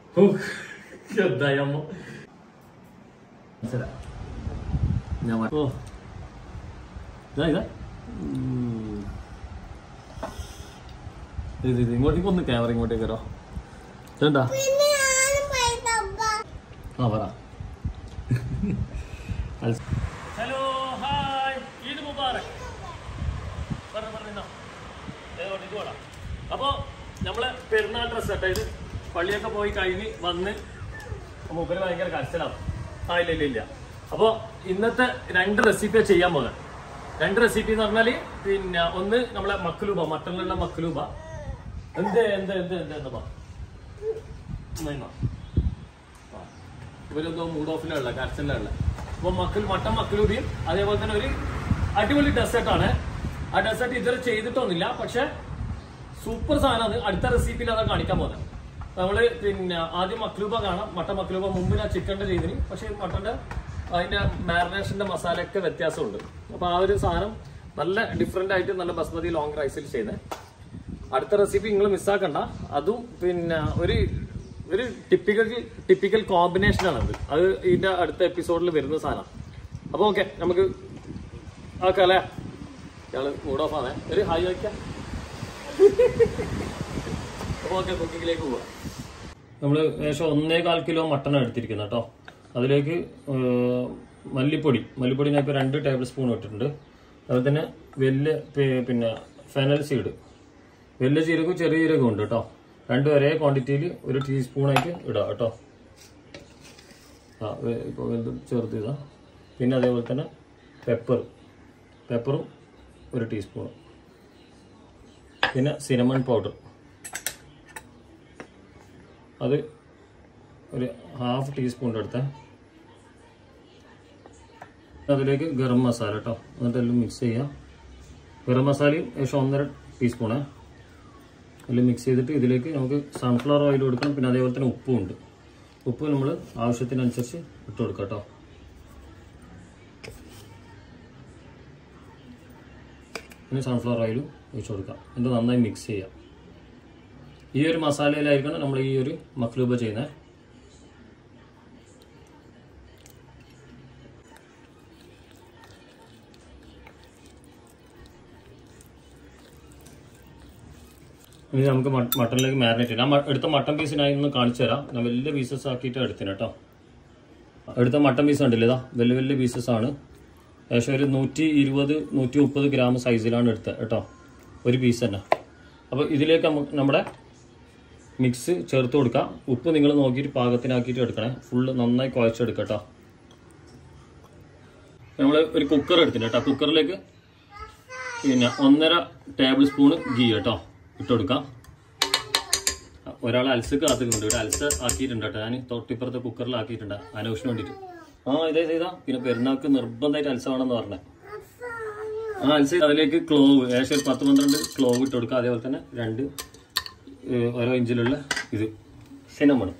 Who, എന്തായി അമ്മ മനസ്സിലാ. ഞാൻ വ- ഓ ഇതാ ഇതാ ഉം. ഇത് ഇത് ഇങ്ങോട്ടേക്ക് ഒന്ന് ക്യാമറ ഇങ്ങോട്ടേക്ക് വരോ ഇതെന്താ പിന്നെ ഞാനും പോയിട്ടപ്പ ആ പറ ഹലോ ഹായ് ഈദ് മുബാറക് പറഞ്ഞു പറഞ്ഞോ അപ്പോ നമ്മള് പെരുന്നാൾ ഡ്രസ് കേട്ടോ ഇത് പള്ളിയൊക്കെ പോയി കഴിഞ്ഞ് വന്ന് മൂപ്പര് ഭയങ്കര കരച്ചിലാണ് ആ ഇല്ല ഇല്ല ഇല്ല അപ്പോ ഇന്നത്തെ രണ്ട് റെസിപ്പിയാണ് ചെയ്യാൻ പോകുന്നത് രണ്ട് റെസിപ്പി എന്ന് പറഞ്ഞാല് പിന്നെ ഒന്ന് നമ്മളെ മക്കളൂബ മട്ടണിലുള്ള മക്കളൂബ എന്ത് എന്ത് എന്ത് എന്ത് എന്താ ഇവരെന്തോ മൂഡ് ഓഫിലുള്ള കരച്ചിലുള്ള അപ്പൊ മക്കൾ മട്ടൻ മക്കളൂബിയും അതേപോലെ തന്നെ ഒരു അടിപൊളി ഡെസേർട്ടാണ് ആ ഡെസേർട്ട് ഇതുവരെ ചെയ്തിട്ടൊന്നുമില്ല പക്ഷെ സൂപ്പർ സാധനമാണ് അടുത്ത റെസിപ്പിയിൽ അതാ കാണിക്കാൻ പോകുന്നത് നമ്മള് പിന്നെ ആദ്യം മക്ലൂബ കാണാം മട്ടൻ മക്ലൂബ മുമ്പ് ഞാൻ ചിക്കൻ്റെ ചെയ്തിന് പക്ഷെ മട്ടന്റെ അതിന്റെ മാരിനേഷന്റെ മസാലയൊക്കെ വ്യത്യാസമുണ്ട് അപ്പൊ ആ ഒരു സാധനം നല്ല ഡിഫറെന്റ് ആയിട്ട് നല്ല ബസ്മതി ലോങ് റൈസിൽ ചെയ്യുന്നത് അടുത്ത റെസിപ്പി നിങ്ങൾ മിസ്സാക്കണ്ട അതും പിന്നെ ഒരു ഒരു ടിപ്പിക്കൽ ടിപ്പിക്കൽ കോമ്പിനേഷൻ ആണ് അത് അത് ഇതിന്റെ അടുത്ത എപ്പിസോഡിൽ വരുന്ന സാധനം അപ്പൊ ഓക്കെ നമുക്ക് ആക്കാം അല്ലേ ഇയാള് മൂഡ് ഓഫ് ആണേ ഒരു ഹായ് വയ്ക്കാം അപ്പൊ ഓക്കെ കുക്കിങ്ങിലേക്ക് പോവാം നമ്മൾ ഏകദേശം ഒന്നേകാൽ കിലോ മട്ടൺ എടുത്തിരിക്കുന്നത് കേട്ടോ അതിലേക്ക് ഏർ, മല്ലിപ്പൊടി മല്ലിപ്പൊടി ഞാൻ ഇപ്പോൾ രണ്ട് ടേബിൾ സ്പൂൺ ഇട്ടിട്ടുണ്ട് അതുപോലെ തന്നെ വലിയ പി- പിന്നെ ഫെനൽ സീഡ് വലിയ ജീരകവും ചെറിയ ജീരകവും ഉണ്ട് കേട്ടോ രണ്ടും ഒരേ ക്വാണ്ടിറ്റിയിൽ ഒരു ടീസ്പൂണായിട്ട് ഇടാം കേട്ടോ ആ വെ- ഇപ്പോൾ വലുതും ചെറുത് ഇതാ പിന്നെ അതേപോലെ തന്നെ പെപ്പർ പെപ്പറും ഒരു ടീസ്പൂൺ പിന്നെ സിനമൺ പൗഡർ അത് ഒരു ഹാഫ് ടീസ്പൂണിൻ്റെ അടുത്ത അതിലേക്ക് ഗരം മസാല കേട്ടോ എന്നിട്ട് എല്ലാം മിക്സ് ചെയ്യാം ഗരം മസാലയും ഏകദേശം ഒന്നര ടീസ്പൂണേ എല്ലാം മിക്സ് ചെയ്തിട്ട് ഇതിലേക്ക് നമുക്ക് സൺഫ്ലവർ ഓയിൽ കൊടുക്കണം പിന്നെ അതേപോലെ തന്നെ ഉപ്പും ഉണ്ട് ഉപ്പ് നമ്മൾ ആവശ്യത്തിനനുസരിച്ച് ഇട്ട് കൊടുക്കാം കേട്ടോ പിന്നെ സൺഫ്ലവർ ഓയിലും ഒഴിച്ച് കൊടുക്കാം എന്നിട്ട് നന്നായി മിക്സ് ചെയ്യാം ഈ ഒരു മസാലയിലായിരിക്കണം നമ്മൾ ഈ ഒരു മക്ലൂബ ചെയ്യുന്നത് ഇനി നമുക്ക് മ- മട്ടണിലേക്ക് മാരിനേറ്റ് ചെയ്യാം ഞാൻ മ- എടുത്ത മട്ടൺ പീസിനായി ഒന്ന് കാണിച്ചു തരാം ഞാൻ വലിയ പീസസ് ആക്കിയിട്ട് എടുത്തിന് കേട്ടോ എടുത്ത മട്ടൺ പീസ് ഉണ്ടല്ലോ ഇതാ വലിയ വലിയ പീസസ് ആണ് ഏകദേശം ഒരു നൂറ്റി ഇരുപത് നൂറ്റി മുപ്പത് ഗ്രാം സൈസിലാണ് എടുത്തത് കേട്ടോ ഒരു പീസ് തന്നെ അപ്പോൾ ഇതിലേക്ക് നമുക്ക് നമ്മുടെ മിക്സ് ചേർത്ത് കൊടുക്കാം ഉപ്പ് നിങ്ങൾ നോക്കിയിട്ട് പാകത്തിനാക്കിയിട്ട് എടുക്കണേ ഫുള്ള് നന്നായി കുഴച്ചെടുക്കാം കേട്ടോ നമ്മൾ ഒരു കുക്കർ എടുത്തിട്ടുണ്ട് കേട്ടോ കുക്കറിലേക്ക് പിന്നെ ഒന്നര ടേബിൾ സ്പൂൺ ഗീ കേട്ടോ ഇട്ട് കൊടുക്കാം ഒരാൾ അൽസ് കാത്തിട്ടുണ്ട് ഇവിടെ അൽസ് ആക്കിയിട്ടുണ്ട് കേട്ടോ ഞാൻ തൊട്ടിപ്പുറത്തെ കുക്കറിൽ ആക്കിയിട്ടുണ്ട് അനൂഷിന് വേണ്ടിയിട്ട് ആ ഇതേ ചെയ്താ പിന്നെ പെരുന്നാൾക്ക് നിർബന്ധമായിട്ട് അൽസ വേണമെന്ന് പറഞ്ഞേ ആ അൽസ അതിലേക്ക് ക്ലോവ് ഏകദേശം ഒരു പത്ത് പന്ത്രണ്ട് ക്ലോവ് ഇട്ട് കൊടുക്കുക അതേപോലെ തന്നെ രണ്ട് ഏഹ്, ഓരോ ഇഞ്ചിലുള്ള ഇത് സിനമൺ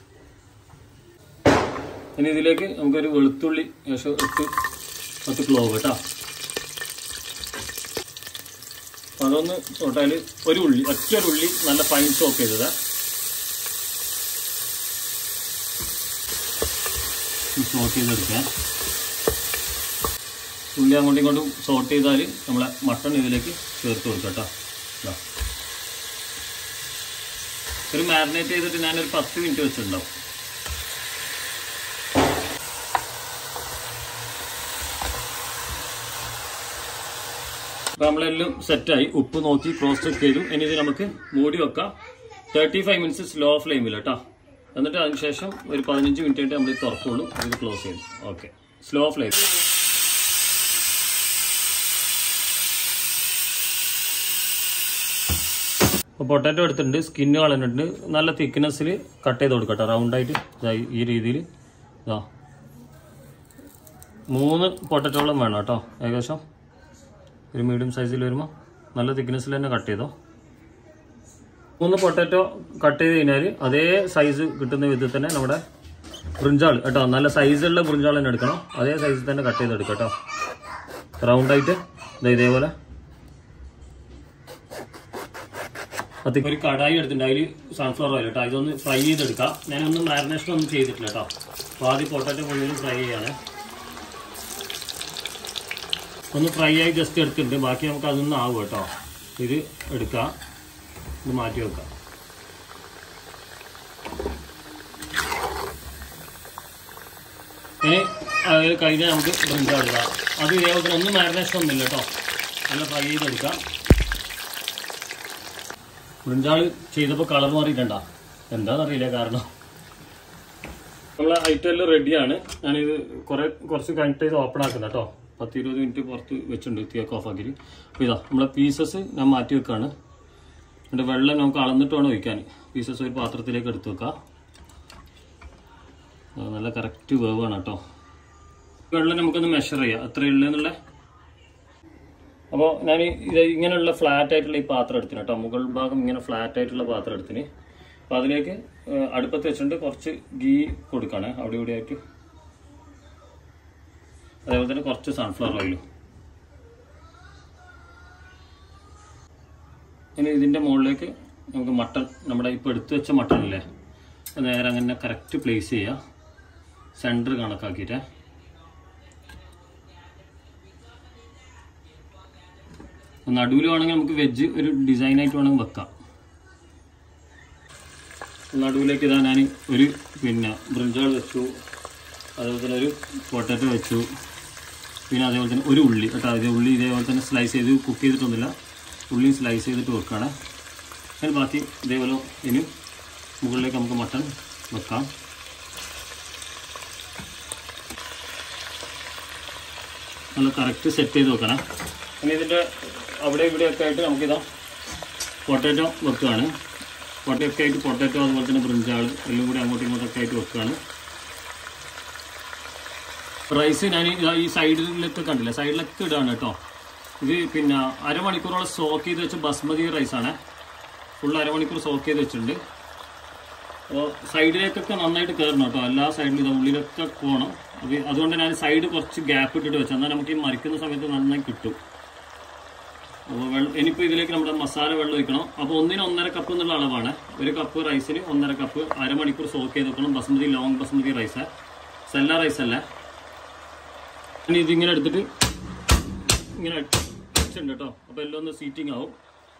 ഇനി ഇതിലേക്ക് നമുക്കൊരു വെളുത്തുള്ളി ഏകദേശം എട്ട് പത്ത് ക്ലോവ് കേട്ടോ അതൊന്ന് തൊട്ടാൽ ഒരു ഉള്ളി ഒറ്റ ഒരു ഉള്ളി നല്ല ഫൈൻ ചോപ്പ് ചെയ്തത് സോട്ട് ചെയ്തെടുക്കാം ഉള്ളി അങ്ങോട്ടും ഇങ്ങോട്ടും സോട്ട് ചെയ്താൽ നമ്മളെ മട്ടൺ ഇതിലേക്ക് ചേർത്ത് കൊടുക്കാം കേട്ടോ ഇതാ. ഒരു മാരിനേറ്റ് ചെയ്തിട്ട് ഞാനൊരു പത്ത് മിനിറ്റ് വെച്ചിട്ടുണ്ടാവും അപ്പൊ നമ്മളെല്ലാം സെറ്റായി ഉപ്പ് നോക്കി ക്രോസ് ചെക്ക് ചെയ്തു ഇനി ഇത് നമുക്ക് മൂടി വെക്കാം തേർട്ടി ഫൈവ് മിനിറ്റ്സ് സ്ലോ ഫ്ലെയിമിൽ കേട്ടോ എന്നിട്ട് അതിനുശേഷം ഒരു പതിനഞ്ച് മിനിറ്റ് ആയിട്ട് നമ്മൾ ഇത് തുറക്കുള്ളൂ ഇത് ക്ലോസ് ചെയ്യും ഓക്കെ സ്ലോ ഫ്ലെയിം അപ്പോൾ പൊട്ടാറ്റോ എടുത്തിട്ടുണ്ട് സ്കിന്ന് കളഞ്ഞിട്ടുണ്ട് നല്ല തിക്നെസ്സിൽ കട്ട് ചെയ്ത് കൊടുക്കട്ടെ റൗണ്ടായിട്ട് ഇതാ ഈ രീതിയിൽ ഇതാ മൂന്ന് പൊട്ടറ്റോളം വേണം കേട്ടോ ഏകദേശം ഒരു മീഡിയം സൈസിൽ വരുമ്പോൾ നല്ല തിക്നെസ്സിൽ തന്നെ കട്ട് ചെയ്തോ മൂന്ന് പൊട്ടാറ്റോ കട്ട് ചെയ്ത് കഴിഞ്ഞാൽ അതേ സൈസ് കിട്ടുന്ന വിധത്തിൽ തന്നെ നമ്മുടെ ബ്രിഞ്ചാൾ കേട്ടോ നല്ല സൈസുള്ള ബ്രിഞ്ചാൾ തന്നെ എടുക്കണം അതേ സൈസിൽ തന്നെ കട്ട് ചെയ്തെടുക്കാം കേട്ടോ റൗണ്ടായിട്ട് ഇതാ ഇതേപോലെ അത് ഒരു കടായി എടുത്തിട്ടുണ്ട് അതിൽ സൺഫ്ലവർ ഓയിൽ കേട്ടോ ഇതൊന്ന് ഫ്രൈ ചെയ്തെടുക്കാം ഞാനൊന്നും മാരിനേഷൻ ഒന്നും ചെയ്തിട്ടില്ല കേട്ടോ അപ്പോൾ ആദ്യം പൊട്ടാറ്റോ മുഴുവൻ ഫ്രൈ ചെയ്യാണ് ഒന്ന് ഫ്രൈ ആയി ജസ്റ്റ് എടുത്തിട്ടുണ്ട് ബാക്കി നമുക്ക് അതൊന്നും ആവും കേട്ടോ ഇത് എടുക്കാം ഇത് മാറ്റി വെക്കാം ഇനി അത് കഴിഞ്ഞാൽ നമുക്ക് ബ്രിഞ്ചാൾ ഇടാം അത് ഇതേപോലെ തന്നെ ഒന്നും മാരിനേഷൻ ഒന്നുമില്ല കേട്ടോ നല്ല ഫ്രൈ ചെയ്തെടുക്കാം ബ്രിഞ്ചാൾ ചെയ്തപ്പോൾ കളർ മാറിയിട്ടുണ്ടോ എന്താണെന്നറിയില്ല കാരണം നമ്മളെ ഐറ്റം എല്ലാം റെഡിയാണ് ഞാനിത് കുറെ കുറച്ച് കഴിഞ്ഞിട്ട് ഇത് ഓപ്പൺ ആക്കുന്ന കേട്ടോ പത്ത് ഇരുപത് മിനിറ്റ് പുറത്ത് വെച്ചിട്ടുണ്ട് തീയൊക്കെ ഓഫ് ആക്കിയിട്ട് അപ്പോൾ ഇതാ നമ്മളെ പീസസ് ഞാൻ മാറ്റി വെക്കാണ് എന്നിട്ട് വെള്ളം നമുക്ക് അളന്നിട്ട് വേണം ഒഴിക്കാൻ പീസസ് ഒരു പാത്രത്തിലേക്ക് എടുത്ത് വെക്കാം അത് നല്ല കറക്റ്റ് വേവാണ് കേട്ടോ വെള്ളം നമുക്കൊന്ന് മെഷർ ചെയ്യാം എത്ര ഉള്ളതെന്നുള്ള അപ്പോൾ ഞാൻ ഇത് ഇങ്ങനെയുള്ള ഫ്ലാറ്റ് ആയിട്ടുള്ള ഈ പാത്രം എടുത്തിന് കേട്ടോ മുകൾ ഭാഗം ഇങ്ങനെ ഫ്ലാറ്റ് ആയിട്ടുള്ള പാത്രം എടുത്തിന് അപ്പോൾ അതിലേക്ക് ഏഹ്, അടുപ്പത്ത് വെച്ചിട്ട് കുറച്ച് ഗീ കൊടുക്കുകയാണ് അവിടെ ഇവിടെ ആയിട്ട് അതേപോലെ തന്നെ കുറച്ച് സൺഫ്ലവർ ഓയിലും ഇനി ഇതിൻ്റെ മുകളിലേക്ക് നമുക്ക് മട്ടൺ നമ്മുടെ ഇപ്പോൾ എടുത്തു വെച്ച മട്ടൺ ഇല്ലേ അത് നേരെ അങ്ങനെ കറക്റ്റ് പ്ലേസ് ചെയ്യുക സെൻറ്റർ കണക്കാക്കിയിട്ട് നടുവിൽ വേണമെങ്കിൽ നമുക്ക് വെജ് ഒരു ഡിസൈൻ ആയിട്ട് വേണമെങ്കിൽ വെക്കാം നടുവിലേക്ക് ഇതാ ഞാൻ ഒരു പിന്നെ ബ്രിഞ്ചാൾ വെച്ചു അതേപോലെ തന്നെ ഒരു പൊട്ടാറ്റോ വെച്ചു പിന്നെ അതേപോലെ തന്നെ ഒരു ഉള്ളി കേട്ടോ ഇത് ഉള്ളി ഇതേപോലെ തന്നെ സ്ലൈസ് ചെയ്ത് കുക്ക് ചെയ്തിട്ടൊന്നുമില്ല ഉള്ളി സ്ലൈസ് ചെയ്തിട്ട് വെക്കുകയാണ് അതിന് ബാക്കി ഇതേപോലെ ഇനി മുകളിലേക്ക് നമുക്ക് മട്ടൺ വെക്കാം നല്ല കറക്റ്റ് സെറ്റ് ചെയ്ത് വെക്കണം ഇനി ഇതിൻ്റെ അവിടെ ഇവിടെയൊക്കെ ആയിട്ട് നമുക്കിതാ പൊട്ടാറ്റോ വെക്കുകയാണ് പൊട്ടയൊക്കെ ആയിട്ട് പൊട്ടാറ്റോ അതുപോലെ തന്നെ ബ്രിഞ്ചാൾ എല്ലാം കൂടി അങ്ങോട്ടും ഇങ്ങോട്ടൊക്കെ ആയിട്ട് വെക്കുകയാണ് റൈസ് ഞാൻ ഈ- ഈ സൈഡിലൊക്കെ കണ്ടില്ല സൈഡിലൊക്കെ ഇടാണ് കേട്ടോ ഇത് പിന്നെ അരമണിക്കൂറോളം സോക്ക് ചെയ്ത് വെച്ച ബസ്മതി റൈസാണ് ഫുൾ അരമണിക്കൂർ സോക്ക് ചെയ്ത് വെച്ചിട്ടുണ്ട് അപ്പോൾ സൈഡിലേക്കൊക്കെ നന്നായിട്ട് കയറണം കേട്ടോ എല്ലാ സൈഡിലും ഇത് ഉള്ളിലൊക്കെ പോകണം അപ്പോൾ അതുകൊണ്ട് ഞാൻ സൈഡ് കുറച്ച് ഗ്യാപ്പ് ഇട്ടിട്ട് വെച്ചാൽ എന്നാൽ നമുക്ക് ഈ മറിക്കുന്ന സമയത്ത് നന്നായി കിട്ടും അപ്പോൾ വെള്ളം ഇനിയിപ്പോൾ ഇതിലേക്ക് നമ്മുടെ മസാല വെള്ളം ഒഴിക്കണം അപ്പോൾ ഒന്നിന് ഒന്നര കപ്പ് എന്നുള്ള അളവാണ് ഒരു കപ്പ് റൈസിന് ഒന്നര കപ്പ് അരമണിക്കൂർ സോക്ക് ചെയ്ത് വെക്കണം basmati long basmati rice sella rice അല്ല ഇനി ഇതിങ്ങനെ എടുത്തിട്ട് ഇങ്ങനെ വെച്ചിട്ടുണ്ട് കേട്ടോ അപ്പോൾ എല്ലാം ഒന്ന് സീറ്റിംഗ് ആവും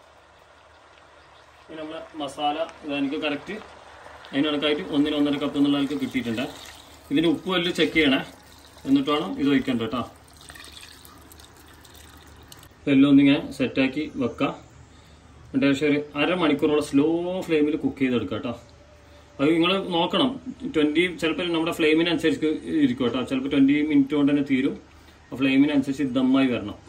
ഇനി നമ്മളെ മസാല ഇത് എനിക്ക് കറക്റ്റ് അതിനടക്കായിട്ട് ഒന്നിന് ഒന്നര കപ്പ് എന്നുള്ള ആൾക്ക് കിട്ടിയിട്ടുണ്ട് ഇതിൻ്റെ ഉപ്പ് എല്ലാം ചെക്ക് ചെയ്യണേ എന്നിട്ട് വേണം ഇത് ഒഴിക്കണ്ട കേട്ടോ അപ്പോൾ എല്ലാം ഒന്നിങ്ങനെ സെറ്റാക്കി വെക്കാം എന്നിട്ട് ഏകദേശം ഒരു അരമണിക്കൂറോളം സ്ലോ ഫ്ലെയിമിൽ കുക്ക് ചെയ്തെടുക്കാം കേട്ടോ അത് നിങ്ങൾ നോക്കണം ട്വൻറ്റി ചിലപ്പോൾ നമ്മുടെ ഫ്ലെയിമിനനുസരിച്ച് ഇരിക്കും കേട്ടോ ചിലപ്പോൾ ട്വൻറ്റി മിനിറ്റ് കൊണ്ട് തന്നെ തീരും ആ ഫ്ലെയിമിനനുസരിച്ച് ദമ്മായി വരണം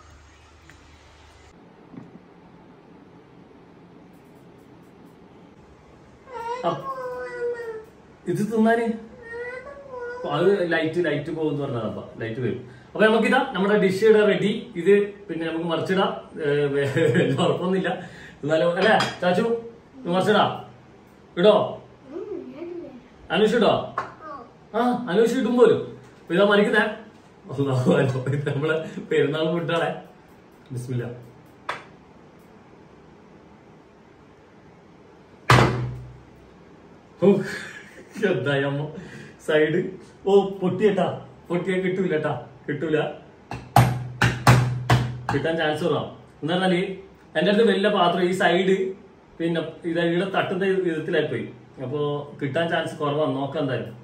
ഇത് തിന്നാന് അത് ലൈറ്റ് ലൈറ്റ് പോകുന്ന പറഞ്ഞതാ ലൈറ്റ് വരും അപ്പൊ നമുക്കിതാ നമ്മുടെ ഡിഷ് ഇവിടെ റെഡി ഇത് പിന്നെ നമുക്ക് മറിച്ചിടാം ഏഹ് വേ- വലിയ ഉറപ്പൊന്നുമില്ല എന്നാലും അല്ലേ ചാച്ചു ഇത് മറിച്ചിടാം ഇടോ അനുഷ് ഇടോ ആ അനുഷ് ഇടും പോലും അപ്പൊ ഇതാ മറിക്കുന്നേ അല്ലാഹു അക്ബർ. ഇത് നമ്മളെ പെരുന്നാൾ ഫുഡാണേ ബിസ്മില്ല എന്തായമ്മ സൈഡ് ഓ പൊട്ടിയട്ടാ പൊട്ടിയാ കിട്ടൂലട്ടാ കിട്ടൂല കിട്ടാൻ ചാൻസ് കുറവാ എന്താ പറഞ്ഞാല് എന്റെ അടുത്ത് വലിയ പാത്രം ഈ സൈഡ് പിന്നെ ഇത് ഇവിടെ തട്ടുന്ന വിധത്തിലായി പോയി അപ്പോ കിട്ടാൻ ചാൻസ് കുറവാണ് നോക്കാം എന്തായാലും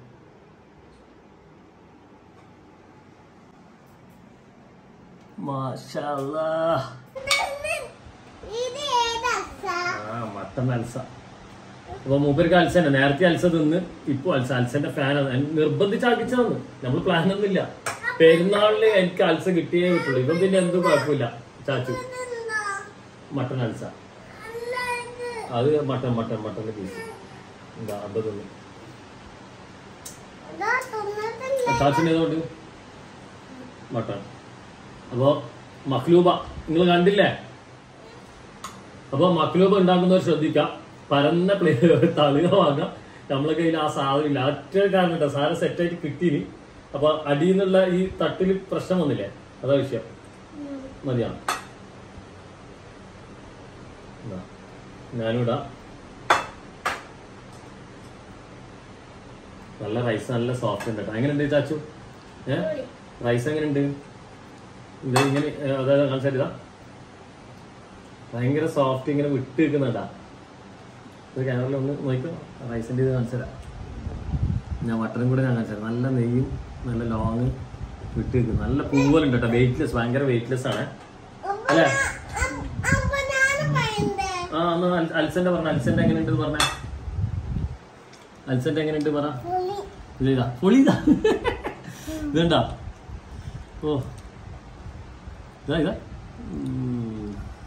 മാഷാ അല്ലാ. ഇത് ഏതാ ആ മട്ടൻ അൽസ അപ്പൊ മൂപ്പർക്ക് അൽസ തന്നെ നേരത്തെ അൽസ തിന്ന് ഇപ്പൊ അൽസ അൽസന്റെ ഫാനാണ് നിർബന്ധിച്ചാക്കിച്ചതെന്ന് നമ്മൾ പ്ലാൻ ഒന്നുമില്ല പെരുന്നാളില് എനിക്ക് അൽസ കിട്ടിയേ കിട്ടുള്ളൂ ഇപ്പം പിന്നെ എന്തും കുഴപ്പമില്ല ചാച്ചു തിന്നോ? മട്ടൻ അൽസ അല്ല ഇത്. അത് മട്ടൻ മട്ടൻ മട്ടന്റെ പീസ് എന്താ അത് തിന്നു അതാ തിന്നിട്ടില്ല. ചാച്ചിന് ഏതുകൊണ്ട് മട്ടൺ അപ്പോ മക്ലൂബ നിങ്ങൾ കണ്ടില്ലേ അപ്പൊ മക്ലൂബ ഉണ്ടാക്കുന്നവർ ശ്രദ്ധിക്കാം പരന്ന പ്ലേ തളിക വാങ്ങാം നമ്മളെ കയ്യിൽ ആ സാധനം ഇല്ല ഒറ്റ കാരണം കേട്ടോ സാധനം സെറ്റായിട്ട് കിട്ടീനി അപ്പൊ അടിയിൽ നിന്നുള്ള ഈ തട്ടിൽ പ്രശ്നം വന്നില്ലേ അതാ വിഷയം മതിയാണ് ഇതാ. ഞാനും ഇടാം നല്ല റൈസ് നല്ല സോഫ്റ്റ് ഉണ്ട് കേട്ടോ എങ്ങനെയുണ്ട് ചാച്ചു ഏ റൈസ് എങ്ങനെയുണ്ട് ഇത് ഇങ്ങനെ ഏ, അതായത് കാണിച്ചാൽ ഇതാ ഭയങ്കര സോഫ്റ്റ് ഇങ്ങനെ വിട്ട് നിൽക്കുന്നുണ്ടാ ഇത് ക്യാമറയിൽ ഒന്ന് നോക്കിക്കോ റൈസിന്റെ ഇത് കാണിച്ചു തരാം ഞാൻ മട്ടനും കൂടെ ഞാൻ കാണിച്ചു തരാം നല്ല നെയ്യും നല്ല ലോങ് വിട്ട് നിൽക്കുന്നു നല്ല പൂവലുണ്ട് കേട്ടോ വെയിറ്റ്ലെസ് ഭയങ്കര വെയിറ്റ്ലെസ് ആണ് അല്ലേ അപ്പൊ ഞാനും പറയണ്ടേ ആ ഒന്ന് അൽ- അൽസന്റെ പറഞ്ഞ അൽസന്റെ എങ്ങനെയുണ്ട് പറഞ്ഞ അൽസന്റെ എങ്ങനെയുണ്ട് പറ പുളി ഇത് ഇതാ പൊളിതാ ഇതുണ്ടാ ഓ ഇതാ ഇതാ ഉം.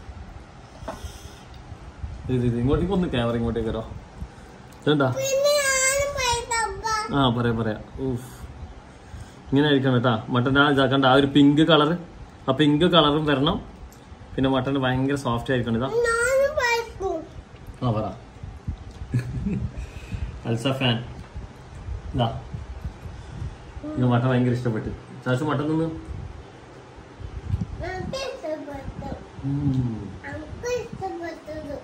ഇത് ഇത് ഇങ്ങോട്ടേക്ക് ഒന്ന് ക്യാമറ ഇങ്ങോട്ടേക്ക് വരോ ഇതുണ്ടാ പിന്നെ ഞാനും പറയണ്ടപ്പ ആ പറയാം പറയാം ഊഫ് ഇങ്ങനെ ആയിരിക്കണം കേട്ടാ മട്ടൻ്റെ ആ ഇതാക്കണ്ട ആ ഒരു പിങ്ക് കളർ ആ പിങ്ക് കളറും വരണം പിന്നെ മട്ടൺ ഭയങ്കര സോഫ്റ്റ് ആയിരിക്കണം ഇതാ ഞാനും പറയും ആ പറ അൽസ ഫാൻ ഇതാ ഇത് മട്ടൻ ഭയങ്കര ഇഷ്ടപ്പെട്ടു ചാച്ചു മട്ടൻ നിന്ന് എനിക്ക് ഇഷ്ടപ്പെട്ടു ഉം. എനിക്ക് ഇഷ്ടപ്പെട്ടത്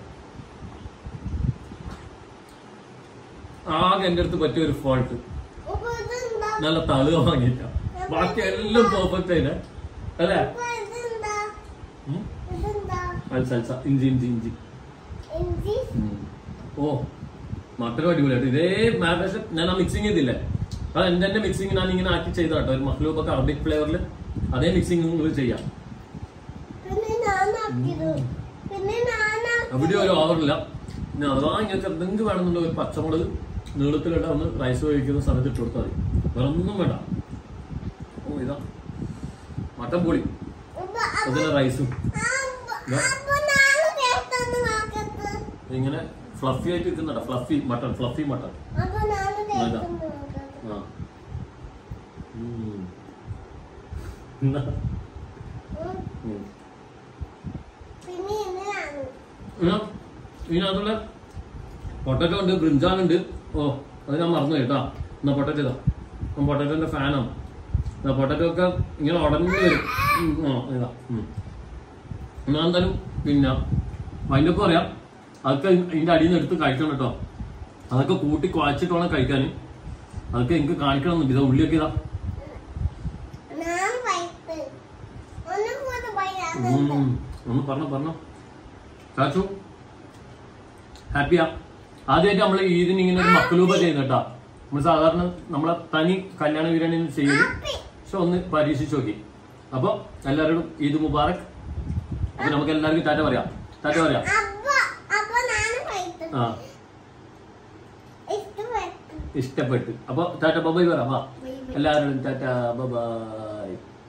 ആകെ എൻ്റെ അടുത്ത് പറ്റിയ ഒരു ഫോൾട്ട് അപ്പൊ ഇതെന്താ നല്ല തളു വാങ്ങിയിട്ട ബാക്കി എല്ലാം പെർഫെക്റ്റ് ആയില്ലേ അല്ലേ അപ്പൊ ഇതെന്താ ഉം. ഇതെന്താ അൽസ അൽസ ഇഞ്ചി ഇഞ്ചി ഇഞ്ചി ഇഞ്ചി ഉം. ഓ മട്ടനും അടിപൊളിയായിട്ട് ഇതേ മാരേഷൻ ഞാൻ ആ മിക്സിങ് ചെയ്തില്ലേ അത് എന്റെ എന്റെ മിക്സിങ് ഞാൻ ഇങ്ങനെ ആക്കി ചെയ്ത കേട്ടോ ഒരു മഹ്ലൂബൊക്കെ അറബിക് ഫ്ലേവറിൽ അതേ മിക്സിങ് നിങ്ങൾ ചെയ്യാം പിന്നെ ഞാനാക്കിയത് പിന്നെ ഞാനാക്കി അവിടെ ഒരു ഓവറില്ല ഇനി അഥവാ ഇങ്ങനെ എന്തെങ്കിലും വേണമെന്നുള്ള ഒരു പച്ചമുളക് നീളത്തിലിട്ട ഒന്ന് റൈസ് കഴിക്കുന്ന സമയത്ത് ഇട്ട് കൊടുത്താൽ മതി വേറെ ഒന്നും വേണ്ട ഓ ഇതാ മട്ടൻ പൊളി അപ്പൊ അതിലെ റൈസും അപ്പൊ അപ്പൊ ഞാനും കേട്ടൊന്ന് നോക്കത്ത് ഇങ്ങനെ ഫ്ലഫി ആയിട്ട് നിൽക്കുന്നുണ്ട് ഫ്ലഫി മട്ടൺ ഫ്ലഫി മട്ടൺ അപ്പൊ ഞാനും വേണ്ട. കേട്ടൊന്ന് നോക്കത്ത് ആ ഉം. എന്നാ? ഉം. ഉം. പിന്നെ ഇന്ന് ഞാനും എന്നാ, ഇതിനകത്തുള്ള പൊട്ടറ്റോ ഉണ്ട് ബ്രിഞ്ചാൻ ഉണ്ട് ഓ അത് ഞാൻ മറന്നു കേട്ടാ എന്നാ പൊട്ടറ്റോ ഇതാ ഞാൻ പൊട്ടറ്റോന്റെ ഫാനാണ് എന്നാ പൊട്ടറ്റോ ഒക്കെ ഇങ്ങനെ ഉടഞ്ഞു വരും ഉം, ആ ഇതാ ഉം. എന്നാ എന്തായാലും പിന്നെ അതിൻ്റെ ഒക്കെ പറയാം അതൊക്കെ ഇതിന്റെ അടിയിൽ നിന്ന് എടുത്ത് കഴിക്കണം കേട്ടോ അതൊക്കെ കൂട്ടി കുഴച്ചിട്ട് വേണം കഴിക്കാൻ അതൊക്കെ എനിക്ക് കാണിക്കണം എന്നുണ്ട് ഇതാ ഉള്ളിയൊക്കെ ഇതാ ഞാൻ വൈത്ത് ഒന്നും കൂടെ പറയാതെ ഉം. ഒന്ന് പറഞ്ഞോ പറഞ്ഞോ ചാച്ചു ഹാപ്പിയാ ആദ്യമായിട്ട് നമ്മൾ ഈദിന് ഇങ്ങനെ ഒരു മക്കളൂപ ചെയ്യുന്ന കേട്ടാ നമ്മൾ സാധാരണ നമ്മളെ തനി കല്യാണ ബിരിയാണി ചെയ്യുന്നത് പക്ഷെ ഒന്ന് പരീക്ഷിച്ച് നോക്കി അപ്പൊ എല്ലാവരോടും ഈദ് മുബാറക് അപ്പൊ നമുക്ക് എല്ലാവർക്കും ടാറ്റ പറയാം ടാറ്റ പറയാം അപ്പൊ അപ്പൊ ഞാനും വൈത്ത് ആ ഇഷ്ടപ്പെട്ടു ഇഷ്ടപ്പെട്ട് അപ്പൊ ടാറ്റ ബബായ് പറയാം വാ Bye bye. എല്ലാവരോടും ടാറ്റ ബബായ്